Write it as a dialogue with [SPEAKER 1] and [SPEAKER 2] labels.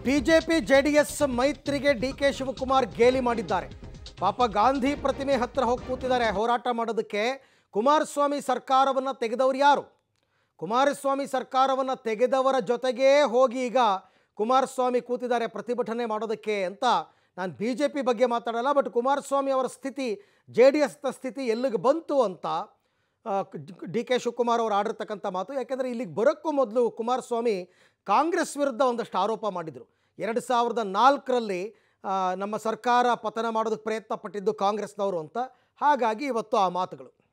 [SPEAKER 1] BJP JDS ಮೈತ್ರಿಗೆ D K Shivakumar ಗೇಲಿ ಮಾಡಿದ್ದಾರೆ ಪಾಪ ಗಾಂಧಿ ಪ್ರತಿಮೆ ಹತ್ರ ಹೋಗಿ ಕೂತಿದ್ದಾರೆ ಹೋರಾಟ ಮಾಡೋದಕ್ಕೆ ಕುಮಾರಸ್ವಾಮಿ ಸರ್ಕಾರವನ್ನು ತೆಗೆದವರು ಯಾರು ಕುಮಾರಸ್ವಾಮಿ ಸರ್ಕಾರವನ್ನು ತೆಗೆದವರ ಜೊತೆಗೇ ಹೋಗಿ ಈಗ ಕುಮಾರಸ್ವಾಮಿ ಕೂತಿದ್ದಾರೆ ಪ್ರತಿಭಟನೆ ಮಾಡೋದಕ್ಕೆ ಅಂತ ನಾನು ಬಿ ಜೆ ಪಿ ಬಗ್ಗೆ ಮಾತಾಡಲ್ಲ ಬಟ್ ಕುಮಾರಸ್ವಾಮಿ ಅವರ ಸ್ಥಿತಿ ಜೆ ಡಿ ಎಸ್ನ ಸ್ಥಿತಿ ಎಲ್ಲಿಗೆ ಬಂತು ಅಂತ ಡಿ ಕೆ ಶಿವಕುಮಾರ್ ಅವರು ಆಡಿರ್ತಕ್ಕಂಥ ಮಾತು ಯಾಕೆಂದರೆ ಇಲ್ಲಿಗೆ ಬರೋಕ್ಕೂ ಮೊದಲು ಕುಮಾರಸ್ವಾಮಿ ಕಾಂಗ್ರೆಸ್ ವಿರುದ್ಧ ಒಂದಷ್ಟು ಆರೋಪ ಮಾಡಿದರು ಎರಡು ಸಾವಿರದ ನಾಲ್ಕರಲ್ಲಿ ನಮ್ಮ ಸರ್ಕಾರ ಪತನ ಮಾಡೋದಕ್ಕೆ ಪ್ರಯತ್ನ ಪಟ್ಟಿದ್ದು ಕಾಂಗ್ರೆಸ್ನವರು ಅಂತ ಹಾಗಾಗಿ ಇವತ್ತು ಆ ಮಾತುಗಳು